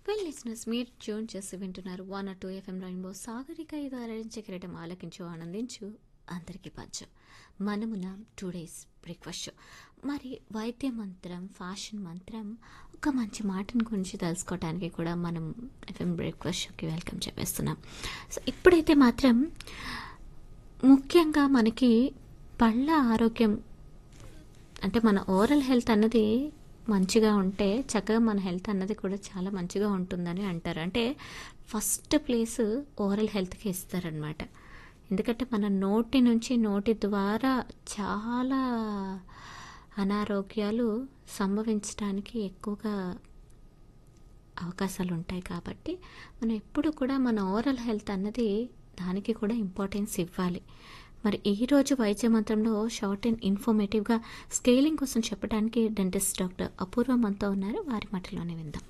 well listeners మీరు tune చేసి వింటున్నారు one two FM Rainbow Sagarika ఇది అలరించే కిరీటం ఆలకించు ఆనందించు అందరికీ పంచు మనమున టూ డేస్ బ్రేక్ఫాస్ట్ షో మరి వైద్య మంత్రం ఫ్యాషన్ మంత్రం ఒక మంచి మాటను గురించి తెలుసుకోవడానికి కూడా మనం ఎఫ్ఎం బ్రేక్ఫాస్ట్ షోకి వెల్కమ్ చెప్పేస్తున్నాం సో ఇప్పుడైతే మాత్రం ముఖ్యంగా మనకి పళ్ళ ఆరోగ్యం అంటే మన ఓరల్ హెల్త్ అన్నది మంచిగా ఉంటే చక్కగా మన హెల్త్ అన్నది కూడా చాలా మంచిగా ఉంటుందని అంటారు అంటే ఫస్ట్ ప్లేస్ ఓరల్ హెల్త్కి ఇస్తారనమాట ఎందుకంటే మన నోటి నుంచి నోటి ద్వారా చాలా అనారోగ్యాలు సంభవించడానికి ఎక్కువగా అవకాశాలు ఉంటాయి కాబట్టి మనం ఎప్పుడు కూడా మన ఓరల్ హెల్త్ అన్నది దానికి కూడా ఇంపార్టెన్స్ ఇవ్వాలి మరి ఈరోజు వైద్య మంత్రంలో షార్ట్ అండ్ ఇన్ఫర్మేటివ్గా స్కేలింగ్ కోసం చెప్పడానికి డెంటిస్ట్ డాక్టర్ అపూర్వ మనతో ఉన్నారు వారి మాటలోనే విందాం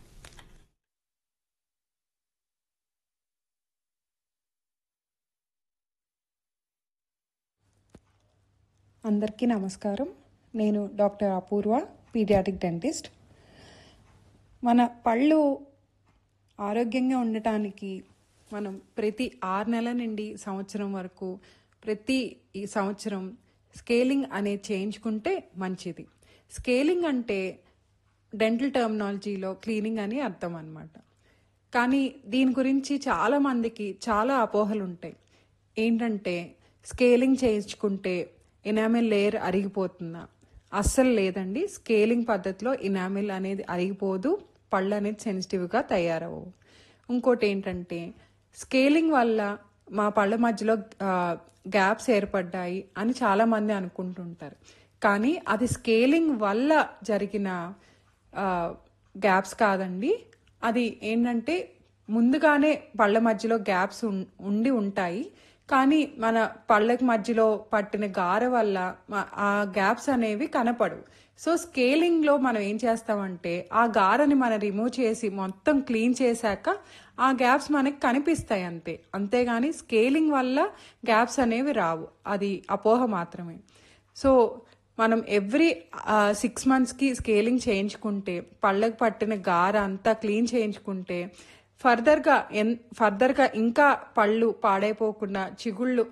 అందరికీ నమస్కారం నేను డాక్టర్ అపూర్వ పీడియాటిక్ డెంటిస్ట్ మన పళ్ళు ఆరోగ్యంగా ఉండటానికి మనం ప్రతి ఆరు నెలల నుండి సంవత్సరం వరకు ప్రతి ఈ సంవత్సరం స్కేలింగ్ అనేది చేయించుకుంటే మంచిది స్కేలింగ్ అంటే డెంటల్ టర్మినాలజీలో క్లీనింగ్ అని అర్థం అన్నమాట కానీ దీని గురించి చాలా మందికి చాలా అపోహలు ఉంటాయి ఏంటంటే స్కేలింగ్ చేయించుకుంటే ఇనామిల్ లేయర్ అరిగిపోతుందా అస్సలు లేదండి స్కేలింగ్ పద్ధతిలో ఇనామిల్ అనేది అరిగిపోదు పళ్ళు అనేది సెన్సిటివ్గా తయారవు ఇంకోటి ఏంటంటే స్కేలింగ్ వల్ల మా పళ్ళ మధ్యలో గ్యాప్స్ ఏర్పడ్డాయి అని చాలా మంది అనుకుంటుంటారు కానీ అది స్కేలింగ్ వల్ల జరిగిన గ్యాప్స్ కాదండి అది ఏంటంటే ముందుగానే పళ్ళ మధ్యలో గ్యాప్స్ ఉండి ఉంటాయి కానీ మన పళ్ళకి మధ్యలో పట్టిన గార వల్ల ఆ గ్యాప్స్ అనేవి కనపడవు సో స్కేలింగ్లో మనం ఏం చేస్తామంటే ఆ గారని మనం రిమూవ్ చేసి మొత్తం క్లీన్ చేశాక ఆ గ్యాప్స్ మనకి కనిపిస్తాయి అంతే అంతేగాని స్కేలింగ్ వల్ల గ్యాప్స్ అనేవి రావు అది అపోహ మాత్రమే సో మనం ఎవ్రీ సిక్స్ మంత్స్కి స్కేలింగ్ చేయించుకుంటే పళ్ళకి పట్టిన గార అంతా క్లీన్ చేయించుకుంటే ఫర్దర్గా ఎన్ ఫర్దర్గా ఇంకా పళ్ళు పాడైపోకుండా చిగుళ్ళు